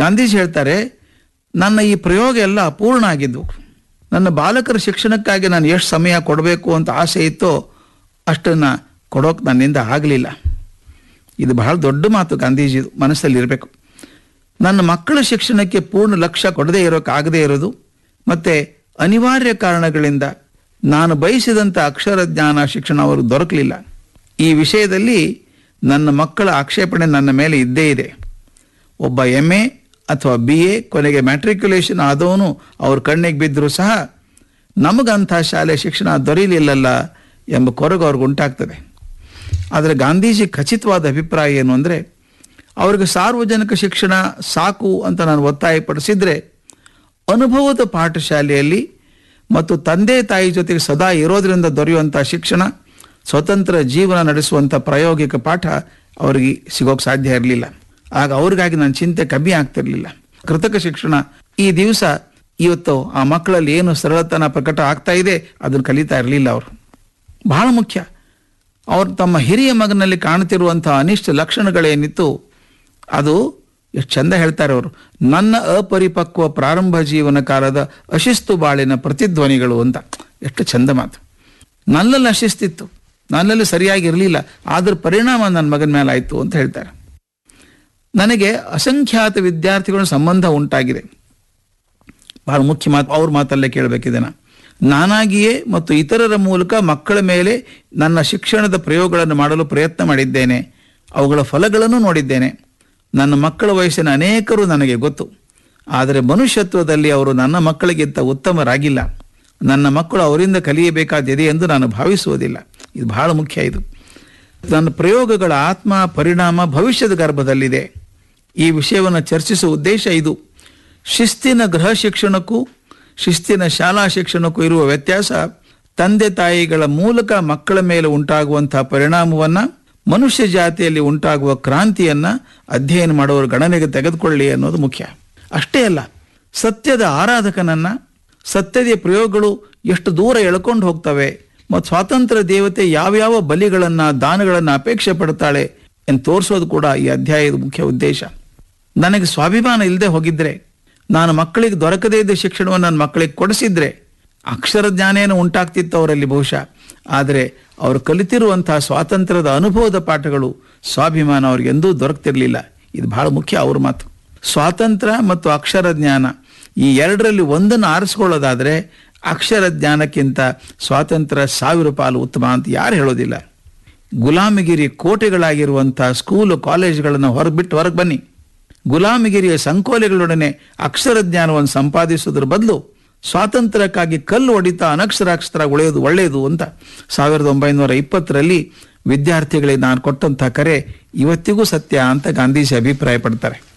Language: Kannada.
ಗಾಂಧೀಜಿ ಹೇಳ್ತಾರೆ ನನ್ನ ಈ ಪ್ರಯೋಗ ಎಲ್ಲ ಅಪೂರ್ಣ ಆಗಿದ್ವು ನನ್ನ ಬಾಲಕರ ಶಿಕ್ಷಣಕ್ಕಾಗಿ ನಾನು ಎಷ್ಟು ಸಮಯ ಕೊಡಬೇಕು ಅಂತ ಆಸೆ ಇತ್ತೋ ಅಷ್ಟನ್ನು ಕೊಡೋಕೆ ನನ್ನಿಂದ ಆಗಲಿಲ್ಲ ಇದು ಬಹಳ ದೊಡ್ಡ ಮಾತು ಗಾಂಧೀಜಿದು ಮನಸ್ಸಲ್ಲಿ ಇರಬೇಕು ನನ್ನ ಮಕ್ಕಳ ಶಿಕ್ಷಣಕ್ಕೆ ಪೂರ್ಣ ಲಕ್ಷ್ಯ ಕೊಡದೇ ಇರೋಕ್ಕಾಗದೇ ಇರೋದು ಮತ್ತು ಅನಿವಾರ್ಯ ಕಾರಣಗಳಿಂದ ನಾನು ಬಯಸಿದಂಥ ಅಕ್ಷರ ಜ್ಞಾನ ಶಿಕ್ಷಣ ಅವರು ದೊರಕಲಿಲ್ಲ ಈ ವಿಷಯದಲ್ಲಿ ನನ್ನ ಮಕ್ಕಳ ಆಕ್ಷೇಪಣೆ ನನ್ನ ಮೇಲೆ ಇದ್ದೇ ಇದೆ ಒಬ್ಬ ಎಮ್ ಎ ಅಥವಾ ಬಿ ಎ ಕೊನೆಗೆ ಮ್ಯಾಟ್ರಿಕ್ಯುಲೇಷನ್ ಆದವನು ಅವ್ರ ಕಣ್ಣಿಗೆ ಬಿದ್ದರೂ ಸಹ ನಮಗಂಥ ಶಾಲೆ ಶಿಕ್ಷಣ ದೊರೆಯಲಿಲ್ಲಲ್ಲ ಎಂಬ ಕೊರಗು ಅವ್ರಿಗೆ ಉಂಟಾಗ್ತದೆ ಆದರೆ ಗಾಂಧೀಜಿ ಖಚಿತವಾದ ಅಭಿಪ್ರಾಯ ಏನು ಅಂದರೆ ಅವ್ರಿಗೆ ಸಾರ್ವಜನಿಕ ಶಿಕ್ಷಣ ಸಾಕು ಅಂತ ನಾನು ಒತ್ತಾಯಪಡಿಸಿದ್ರೆ ಅನುಭವದ ಪಾಠಶಾಲೆಯಲ್ಲಿ ಮತ್ತು ತಂದೆ ತಾಯಿ ಜೊತೆಗೆ ಸದಾ ಇರೋದ್ರಿಂದ ದೊರೆಯುವಂಥ ಶಿಕ್ಷಣ ಸ್ವತಂತ್ರ ಜೀವನ ನಡೆಸುವಂಥ ಪ್ರಾಯೋಗಿಕ ಪಾಠ ಅವರಿಗೆ ಸಿಗೋಕ್ಕೆ ಸಾಧ್ಯ ಇರಲಿಲ್ಲ ಆಗ ಅವ್ರಿಗಾಗಿ ನನ್ನ ಚಿಂತೆ ಕಮ್ಮಿ ಆಗ್ತಿರ್ಲಿಲ್ಲ ಕೃತಕ ಶಿಕ್ಷಣ ಈ ದಿವಸ ಇವತ್ತು ಆ ಮಕ್ಕಳಲ್ಲಿ ಏನು ಸರಳತನ ಪ್ರಕಟ ಆಗ್ತಾ ಇದೆ ಅದನ್ನು ಕಲಿತಾ ಇರಲಿಲ್ಲ ಅವರು ಬಹಳ ಮುಖ್ಯ ಅವರು ತಮ್ಮ ಹಿರಿಯ ಮಗನಲ್ಲಿ ಕಾಣ್ತಿರುವಂಥ ಅನಿಷ್ಟ ಲಕ್ಷಣಗಳೇನಿತ್ತು ಅದು ಎಷ್ಟು ಚಂದ ಹೇಳ್ತಾರೆ ಅವರು ನನ್ನ ಅಪರಿಪಕ್ವ ಪ್ರಾರಂಭ ಜೀವನ ಕಾಲದ ಅಶಿಸ್ತು ಬಾಳಿನ ಪ್ರತಿಧ್ವನಿಗಳು ಅಂತ ಎಷ್ಟು ಚಂದ ಮಾತು ನನ್ನಲ್ಲಿ ಅಶಿಸ್ತಿತ್ತು ನನ್ನಲ್ಲಿ ಸರಿಯಾಗಿ ಇರಲಿಲ್ಲ ಆದ್ರ ಪರಿಣಾಮ ನನ್ನ ಮಗನ ಮೇಲೆ ಆಯಿತು ಅಂತ ಹೇಳ್ತಾರೆ ನನಗೆ ಅಸಂಖ್ಯಾತ ವಿದ್ಯಾರ್ಥಿಗಳ ಸಂಬಂಧ ಉಂಟಾಗಿದೆ ಬಹಳ ಮುಖ್ಯ ಮಾತು ಅವ್ರ ಮಾತಲ್ಲೇ ಕೇಳಬೇಕಿದೆ ನಾನಾಗಿಯೇ ಮತ್ತು ಇತರರ ಮೂಲಕ ಮಕ್ಕಳ ಮೇಲೆ ನನ್ನ ಶಿಕ್ಷಣದ ಪ್ರಯೋಗಗಳನ್ನು ಮಾಡಲು ಪ್ರಯತ್ನ ಮಾಡಿದ್ದೇನೆ ಅವುಗಳ ಫಲಗಳನ್ನು ನೋಡಿದ್ದೇನೆ ನನ್ನ ಮಕ್ಕಳ ವಯಸ್ಸಿನ ಅನೇಕರು ನನಗೆ ಗೊತ್ತು ಆದರೆ ಮನುಷ್ಯತ್ವದಲ್ಲಿ ಅವರು ನನ್ನ ಮಕ್ಕಳಿಗಿಂತ ಉತ್ತಮರಾಗಿಲ್ಲ ನನ್ನ ಮಕ್ಕಳು ಅವರಿಂದ ಕಲಿಯಬೇಕಾದಿದೆ ಎಂದು ನಾನು ಭಾವಿಸುವುದಿಲ್ಲ ಇದು ಬಹಳ ಮುಖ್ಯ ಇದು ನನ್ನ ಪ್ರಯೋಗಗಳ ಆತ್ಮ ಪರಿಣಾಮ ಭವಿಷ್ಯದ ಗರ್ಭದಲ್ಲಿದೆ ಈ ವಿಷಯವನ್ನು ಚರ್ಚಿಸುವ ಉದ್ದೇಶ ಇದು ಶಿಸ್ತಿನ ಗೃಹ ಶಿಕ್ಷಣಕ್ಕೂ ಶಿಸ್ತಿನ ಶಾಲಾ ಶಿಕ್ಷಣಕ್ಕೂ ಇರುವ ವ್ಯತ್ಯಾಸ ತಂದೆ ತಾಯಿಗಳ ಮೂಲಕ ಮಕ್ಕಳ ಮೇಲೆ ಉಂಟಾಗುವಂತಹ ಪರಿಣಾಮವನ್ನ ಮನುಷ್ಯ ಜಾತಿಯಲ್ಲಿ ಉಂಟಾಗುವ ಕ್ರಾಂತಿಯನ್ನ ಅಧ್ಯಯನ ಮಾಡುವವರು ಗಣನೆಗೆ ತೆಗೆದುಕೊಳ್ಳಿ ಅನ್ನೋದು ಮುಖ್ಯ ಅಷ್ಟೇ ಅಲ್ಲ ಸತ್ಯದ ಆರಾಧಕನನ್ನ ಸತ್ಯದ ಪ್ರಯೋಗಗಳು ಎಷ್ಟು ದೂರ ಎಳ್ಕೊಂಡು ಹೋಗ್ತವೆ ಮತ್ತು ಸ್ವಾತಂತ್ರ್ಯ ದೇವತೆ ಯಾವ್ಯಾವ ಬಲಿಗಳನ್ನ ದಾನಗಳನ್ನ ಅಪೇಕ್ಷೆ ಪಡ್ತಾಳೆ ಎಂದು ತೋರಿಸೋದು ಕೂಡ ಈ ಅಧ್ಯಾಯದ ಮುಖ್ಯ ಉದ್ದೇಶ ನನಗೆ ಸ್ವಾಭಿಮಾನ ಇಲ್ಲದೆ ಹೋಗಿದ್ರೆ ನಾನು ಮಕ್ಕಳಿಗೆ ದೊರಕದೇ ಇದ್ದ ಶಿಕ್ಷಣವನ್ನು ನನ್ನ ಮಕ್ಕಳಿಗೆ ಕೊಡಿಸಿದ್ರೆ ಅಕ್ಷರ ಜ್ಞಾನೇನೋ ಉಂಟಾಗ್ತಿತ್ತು ಅವರಲ್ಲಿ ಬಹುಶಃ ಆದರೆ ಅವರು ಕಲಿತಿರುವಂತಹ ಸ್ವಾತಂತ್ರ್ಯದ ಅನುಭವದ ಪಾಠಗಳು ಸ್ವಾಭಿಮಾನ ಅವ್ರಿಗೆ ಎಂದೂ ದೊರಕ್ತಿರ್ಲಿಲ್ಲ ಇದು ಬಹಳ ಮುಖ್ಯ ಅವ್ರ ಮಾತು ಸ್ವಾತಂತ್ರ್ಯ ಮತ್ತು ಅಕ್ಷರ ಜ್ಞಾನ ಈ ಎರಡರಲ್ಲಿ ಒಂದನ್ನು ಆರಿಸ್ಕೊಳ್ಳೋದಾದ್ರೆ ಅಕ್ಷರ ಜ್ಞಾನಕ್ಕಿಂತ ಸ್ವಾತಂತ್ರ್ಯ ಸಾವಿರ ಪಾಲು ಉತ್ತಮ ಅಂತ ಯಾರು ಹೇಳೋದಿಲ್ಲ ಗುಲಾಮಗಿರಿ ಕೋಟೆಗಳಾಗಿರುವಂಥ ಸ್ಕೂಲು ಕಾಲೇಜುಗಳನ್ನು ಹೊರಬಿಟ್ಟು ಹೊರಗೆ ಬನ್ನಿ ಗುಲಾಮಗಿರಿಯ ಸಂಕೋಲೆಗಳೊಡನೆ ಅಕ್ಷರ ಜ್ಞಾನವನ್ನು ಸಂಪಾದಿಸೋದ್ರ ಬದಲು ಸ್ವಾತಂತ್ರ್ಯಕ್ಕಾಗಿ ಕಲ್ಲು ಹೊಡಿತಾ ಅನಕ್ಷರಾಕ್ಷರ ಉಳಿಯೋದು ಒಳ್ಳೆಯದು ಅಂತ ಸಾವಿರದ ಒಂಬೈನೂರ ಇಪ್ಪತ್ತರಲ್ಲಿ ವಿದ್ಯಾರ್ಥಿಗಳಿಗೆ ನಾನು ಕೊಟ್ಟಂಥ ಕರೆ ಇವತ್ತಿಗೂ ಸತ್ಯ ಅಂತ ಗಾಂಧೀಜಿ ಅಭಿಪ್ರಾಯ ಪಡ್ತಾರೆ